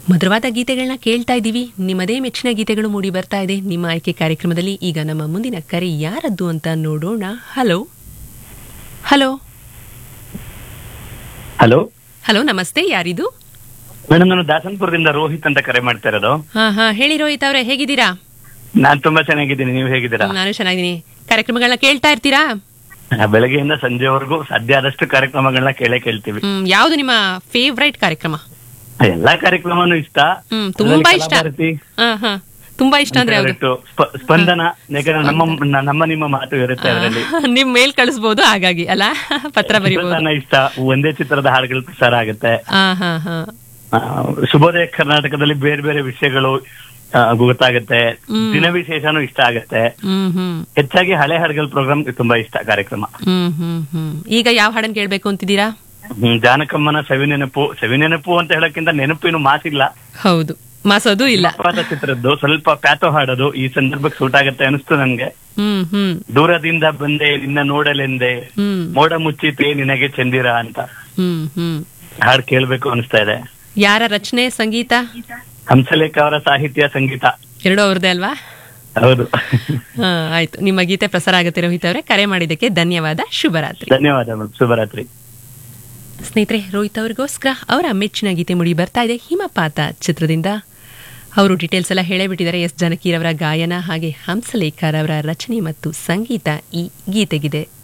ಮಧುರವಾದ ಗೀತೆಗಳನ್ನ ಕೇಳ್ತಾ ಇದ್ದೀವಿ ನಿಮ್ಮದೇ ಮೆಚ್ಚಿನ ಗೀತೆಗಳು ಮೂಡಿ ಬರ್ತಾ ಇದೆ ನಿಮ್ಮ ಆಯ್ಕೆ ಕಾರ್ಯಕ್ರಮದಲ್ಲಿ ಈಗ ನಮ್ಮ ಮುಂದಿನ ಕರೆ ಯಾರದ್ದು ಅಂತ ನೋಡೋಣ ಹಲೋ ಹಲೋ ಹಲೋ ಹಲೋ ನಮಸ್ತೆ ಯಾರಿದು ಮೇಡಮ್ ನಾನು ದಾಸನ್ಪುರದಿಂದ ರೋಹಿತ್ ಅಂತ ಕರೆ ಮಾಡ್ತಾ ಇರೋದು ಹಾ ಹಾ ಹೇಳಿ ರೋಹಿತ್ ಅವರೇ ಹೇಗಿದ್ದೀರಾ ನಾನ್ ತುಂಬಾ ಚೆನ್ನಾಗಿದ್ದೀನಿ ನೀವು ಹೇಗಿದ್ದೀರಾ ನಾನು ಚೆನ್ನಾಗಿದ್ದೀನಿ ಕಾರ್ಯಕ್ರಮಗಳನ್ನ ಕೇಳ್ತಾ ಇರ್ತೀರಾ ಆ, ಬೆಳಗ್ಗೆಯಿಂದ ಸಂಜೆವರೆಗೂ ಸಾಧ್ಯ ಆದಷ್ಟು ಕಾರ್ಯಕ್ರಮಗಳನ್ನ ಕೇಳೇ ಕೇಳ್ತೀವಿ ಹ್ಮ್ ಯಾವುದು ನಿಮ್ಮ ಫೇವ್ರೈಟ್ ಕಾರ್ಯಕ್ರಮ ಎಲ್ಲಾ ಕಾರ್ಯಕ್ರಮನೂ ಇಷ್ಟ ಹ್ಮ್ ತುಂಬಾ ಅದ್ರಲ್ಲಿ ಇಷ್ಟ ಕಲಾಭಾರತಿ, ಹಾ ಹಾ ತುಂಬಾ ಇಷ್ಟ ಅಂದ್ರೆ ಯಾವುದು favorite, ಸ್ಪ- ಸ್ಪಂದನ ಯಾಕಂದ್ರೆ ನಮ್ಮ ನ- ನಮ್ಮ ನಿಮ್ಮ ಮಾತು ಇರುತ್ತೆ ಅದರಲ್ಲಿ ನಿಮ್ ಮೇಲ್ ಕಳಿಸ್ಬೋದು ಹಾಗಾಗಿ ಅಲ್ಲ ಪತ್ರ ಬರಿಬಹುದು ಚಿತ್ರತಾನ ಇಷ್ಟ ಒಂದೇ ಚಿತ್ರದ ಹಾಡುಗಳು ಪ್ರಸಾರ ಆಗುತ್ತೆ ಹಾ ಹಾ ಹಾ ಆ, ಶುಭೋದಯ ಕರ್ನಾಟಕದಲ್ಲಿ ಬೇರೆ ಬೇರೆ ವಿಷಯಗಳು ಆ, ಗೊತ್ತಾಗುತ್ತೆ ಹ್ಮ್. ದಿನ ವಿಶೇಷನೂ ಇಷ್ಟ ಆಗುತ್ತೆ ಹ್ಮ್ ಹ್ಮ್ ಹೆಚ್ಚಾಗಿ ಹಳೆ ಹಾಡುಗಳ ಪ್ರೋಗ್ರಾಮ್ ತುಂಬಾ ಇಷ್ಟ ಕಾರ್ಯಕ್ರಮ ಹ್ಮ್ ಹ್ಮ್ ಹ್ಮ್ ಈಗ ಯಾವ ಹಾಡನ್ ಕೇಳ್ಬೇಕು ಅಂತಿದ್ದೀರಾ ಹ್ಮ್, ಜಾನಕಮ್ಮನ ಸವಿ ನೆನಪು ಸವಿ ನೆನಪು ಅಂತ ಹೇಳಕ್ಕಿಂತ ನೆನಪಿನ ಮಾತಿಲ್ಲ ಹೌದು ಮಾಸೋದು ಇಲ್ಲ ಅಪರಾಧ ಚಿತ್ರದ್ದು ಸ್ವಲ್ಪ ಪ್ಯಾತೋ ಹಾಡೋದು ಈ ಸಂದರ್ಭಕ್ಕೆ ಸೂಟ್ ಆಗುತ್ತೆ ಅನಿಸ್ತು ನನ್ಗೆ ಹ್ಮ್ ಹ್ಮ್ ದೂರದಿಂದ ಬಂದೆ ನಿನ್ನ ನೋಡಲೆಂದೆ ಹ್ಮ್ ಮೋಡ ಮುಚ್ಚಿತೆ ನಿನಗೆ ಚಂದಿರ ಅಂತ ಹ್ಮ್ ಹ್ಮ್ ಹಾಡ್ ಕೇಳ್ಬೇಕು ಅನಿಸ್ತಾ ಇದೆ ಯಾರ ರಚನೆ ಸಂಗೀತ ಹಂಸಲೇಖ ಅವರ ಸಾಹಿತ್ಯ ಸಂಗೀತ ಎರಡೂ ಅವ್ರದ್ದೇ ಅಲ್ವಾ ಹೌದು ಹಾ ಆಯ್ತು ನಿಮ್ಮ ಗೀತೆ ಪ್ರಸಾರ ಆಗುತ್ತೆ ರೋಹಿತ್ ಅವರೇ ಕರೆ ಮಾಡಿದ್ದಕ್ಕೆ ಧನ್ಯವಾದ ಶುಭರಾತ್ರಿ ಧನ್ಯವಾದ ಮೇಡಮ್ ಶುಭರಾತ್ರಿ ಸ್ನೇಹಿತರೆ ರೋಹಿತ್ ಅವರಿಗೋಸ್ಕರ ಅವರ ಮೆಚ್ಚಿನ ಗೀತೆ ಮುಡಿ ಬರ್ತಾ ಇದೆ ಹಿಮಪಾತ ಚಿತ್ರದಿಂದ ಅವರು ಡೀಟೇಲ್ಸ್ ಎಲ್ಲ ಹೇಳೇ ಬಿಟ್ಟಿದ್ದಾರೆ ಎಸ್ ಜಾನಕಿರವರ ಗಾಯನ ಹಾಗೆ ಹಂಸಲೇಖರ್ ಅವರ ರಚನೆ ಮತ್ತು ಸಂಗೀತ ಈ ಗೀತೆಗಿದೆ